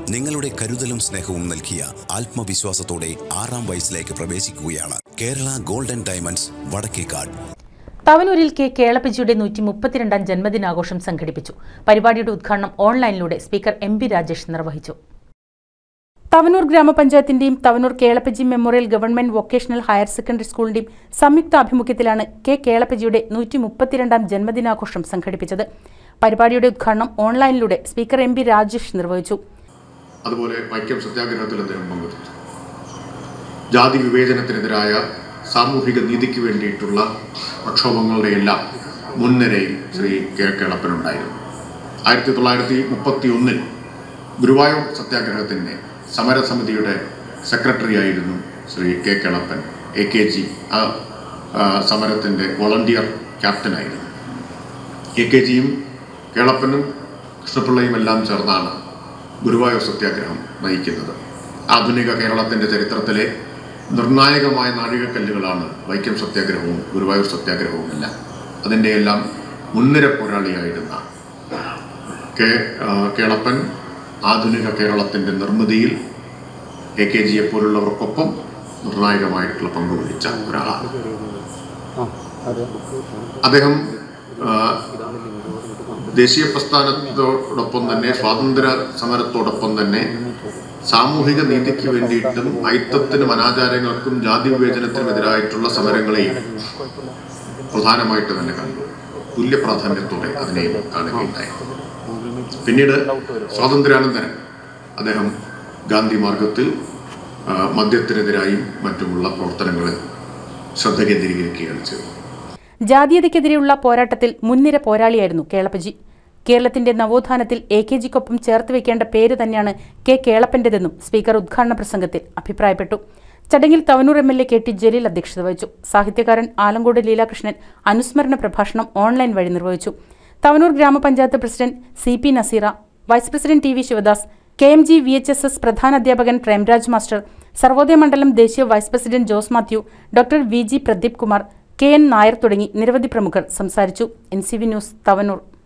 നിങ്ങളുടെ കരുതലും സ്നേഹവും നൽകിയ ആത്മവിശ്വാസത്തോടെ ആറാം വയസ്സിലേക്ക് പ്രവേശിക്കുകയാണ് കേരള ഗോൾഡൻ ഡയമണ്ട്സ് വടക്കേക്കാട് തവനൂരിൽ കെ കേളപ്പജിയുടെ നൂറ്റി മുപ്പത്തിരണ്ടാം ജന്മദിനാഘോഷം സംഘടിപ്പിച്ചു പരിപാടിയുടെ ഉദ്ഘാടനം ഓൺലൈനിലൂടെ സ്പീക്കർ എം പി രാജേഷ് നിർവഹിച്ചു തവനൂർ ഗ്രാമപഞ്ചായത്തിന്റെയും Thavanur Kelappaji memorial government vocational higher secondary സ്കൂളിന്റെയും സംയുക്ത ആഭിമുഖ്യത്തിലാണ് കെ കേളപ്പജിയുടെ നൂറ്റി മുപ്പത്തിരണ്ടാം ജന്മദിനാഘോഷം സംഘടിപ്പിച്ചത് പരിപാടിയുടെ ഉദ്ഘാടനം ഓൺലൈനിലൂടെ സ്പീക്കർ എം പി രാജേഷ് നിർവഹിച്ചു അതുപോലെ വൈക്കം സത്യാഗ്രഹത്തിൽ അദ്ദേഹം പങ്കെടുത്തു ജാതി വിവേചനത്തിനെതിരായ സാമൂഹിക നീതിക്ക് വേണ്ടിയിട്ടുള്ള പ്രക്ഷോഭങ്ങളുടെ എല്ലാം മുൻനിരയിൽ ശ്രീ കെ കേളപ്പനുണ്ടായിരുന്നു ആയിരത്തി തൊള്ളായിരത്തി മുപ്പത്തി ഒന്നിൽ ഗുരുവായൂർ സത്യാഗ്രഹത്തിൻ്റെ സമരസമിതിയുടെ സെക്രട്ടറി ആയിരുന്നു Shri K Kelappan A K G ആ ആ, സമരത്തിൻ്റെ വോളണ്ടിയർ ക്യാപ്റ്റനായിരുന്നു എ കെ ജിയും കേളപ്പനും കൃഷ്ണപിള്ളയും എല്ലാം ചേർന്നാണ് ഗുരുവായൂർ സത്യാഗ്രഹം നയിക്കുന്നത് ആധുനിക കേരളത്തിൻ്റെ ചരിത്രത്തിലെ നിർണായകമായ നാഴികക്കല്ലുകളാണ് വൈക്കം സത്യാഗ്രഹവും ഗുരുവായൂർ സത്യാഗ്രഹവും എല്ലാം അതിൻ്റെ എല്ലാം മുൻനിര പോരാളിയായിരുന്ന കെ ആ, കേളപ്പൻ ആധുനിക കേരളത്തിൻ്റെ നിർമ്മിതിയിൽ എ കെ ജിയെ പോലുള്ളവർക്കൊപ്പം നിർണായകമായിട്ടുള്ള പങ്ക് വഹിച്ച ഒരാളാണ് അദ്ദേഹം ആ, ദേശീയ പ്രസ്ഥാനത്തോടൊപ്പം തന്നെ സ്വാതന്ത്ര്യ സമരത്തോടൊപ്പം തന്നെ സാമൂഹിക നീതിക്ക് വേണ്ടിയിട്ടും ഐത്തത്തിനും അനാചാരങ്ങൾക്കും ജാതി വിവേചനത്തിനുമെതിരായിട്ടുള്ള സമരങ്ങളെയും പ്രധാനമായിട്ട് തന്നെ കണ്ടു തുല്യ പ്രാധാന്യത്തോടെ അതിനെയും കാണുകയുണ്ടായി പിന്നീട് സ്വാതന്ത്ര്യാനന്തരം അദ്ദേഹം ഗാന്ധി മാർഗത്തിൽ ആ, മദ്യത്തിനെതിരായും മറ്റുമുള്ള പ്രവർത്തനങ്ങളിൽ ശ്രദ്ധ കേന്ദ്രീകരിക്കുകയാണ് ചെയ്തത് ജാതീയതയ്ക്കെതിരെയുള്ള പോരാട്ടത്തിൽ മുൻനിര പോരാളിയായിരുന്നു കേളപ്പജി കേരളത്തിന്റെ നവോത്ഥാനത്തിൽ എ കെ ജിക്കൊപ്പം ചേർത്ത് വെക്കേണ്ട പേര് തന്നെയാണ് കെ കേളപ്പന്റേതെന്നും സ്പീക്കർ ഉദ്ഘാടന പ്രസംഗത്തിൽ അഭിപ്രായപ്പെട്ടു ചടങ്ങിൽ Thavanur M L A K T Jaleel അധ്യക്ഷത വഹിച്ചു സാഹിത്യകാരൻ ആലങ്കോട് ലീലാകൃഷ്ണൻ അനുസ്മരണ പ്രഭാഷണം ഓൺലൈൻ വഴി നിർവഹിച്ചു തവനൂർ ഗ്രാമപഞ്ചായത്ത് president C P Naseera vice president T V Sivadas K M G V H S S പ്രധാന അധ്യാപകൻ പ്രേംരാജ് മാസ്റ്റർ സർവോദയ മണ്ഡലം ദേശീയ vice president Jose Mathew doctor V G Pradeep Kumar K N Nair തുടങ്ങി നിരവധി പ്രമുഖർ സംസാരിച്ചു N C V news Thavanur